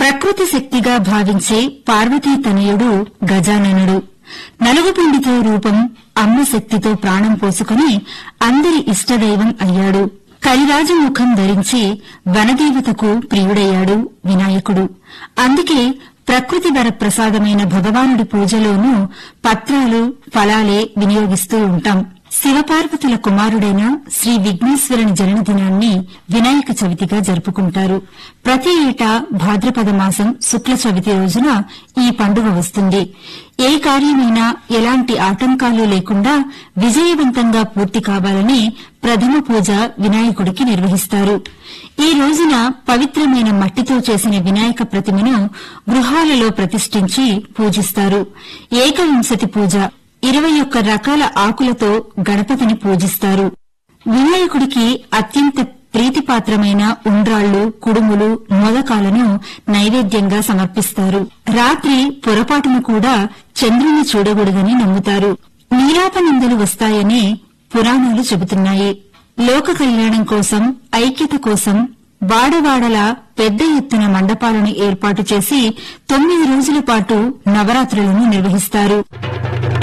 ప్రకృతి శక్తిగా భావించే పార్వతీ తనయుడు గజాననుడు నలుగుపిండితో రూపం అమ్మ శక్తితో ప్రాణం పోసుకుని అందరి ఇష్టదైవం అయ్యాడు కలిరాజు ముఖం ధరించి వనదేవతకు ప్రియుడయ్యాడు వినాయకుడు అందుకే ప్రకృతి వర ప్రసాదమైన భగవానుడి పూజలోనూ పత్రాలు ఫలాలే వినియోగిస్తూ ఉంటాం శివపార్వతుల కుమారుడైన శ్రీ విఘ్నేశ్వరుని జన్మదినాన్ని వినాయక చవితిగా జరుపుకుంటారు ప్రతి ఏటా భాద్రపద మాసం శుక్ల చవితి రోజున ఈ పండుగ వస్తుంది ఏ కార్యమైనా ఎలాంటి ఆటంకాలు లేకుండా విజయవంతంగా పూర్తి కావాలని ప్రథమ పూజ వినాయకుడికి నిర్వహిస్తారు ఈ రోజున పవిత్రమైన మట్టితో చేసిన వినాయక ప్రతిమను గృహాలలో ప్రతిష్ఠించి పూజిస్తారు ఏకవింశతి పూజ ఇరవై ఒక్క రకాల ఆకులతో గణపతిని పూజిస్తారు వినాయకుడికి అత్యంత ప్రీతిపాత్రమైన ఉండ్రాళ్లు కుడుములు మోదకాలను నైవేద్యంగా సమర్పిస్తారు రాత్రి పొరపాటును కూడా చంద్రుని చూడకూడదని నమ్ముతారు నీలాపనిందలు వస్తాయని పురాణాలు చెబుతున్నాయి లోక కళ్యాణం కోసం ఐక్యత కోసం వాడవాడలా పెద్ద ఎత్తున మండపాలను ఏర్పాటు చేసి తొమ్మిది రోజుల పాటు నవరాత్రులను నిర్వహిస్తారు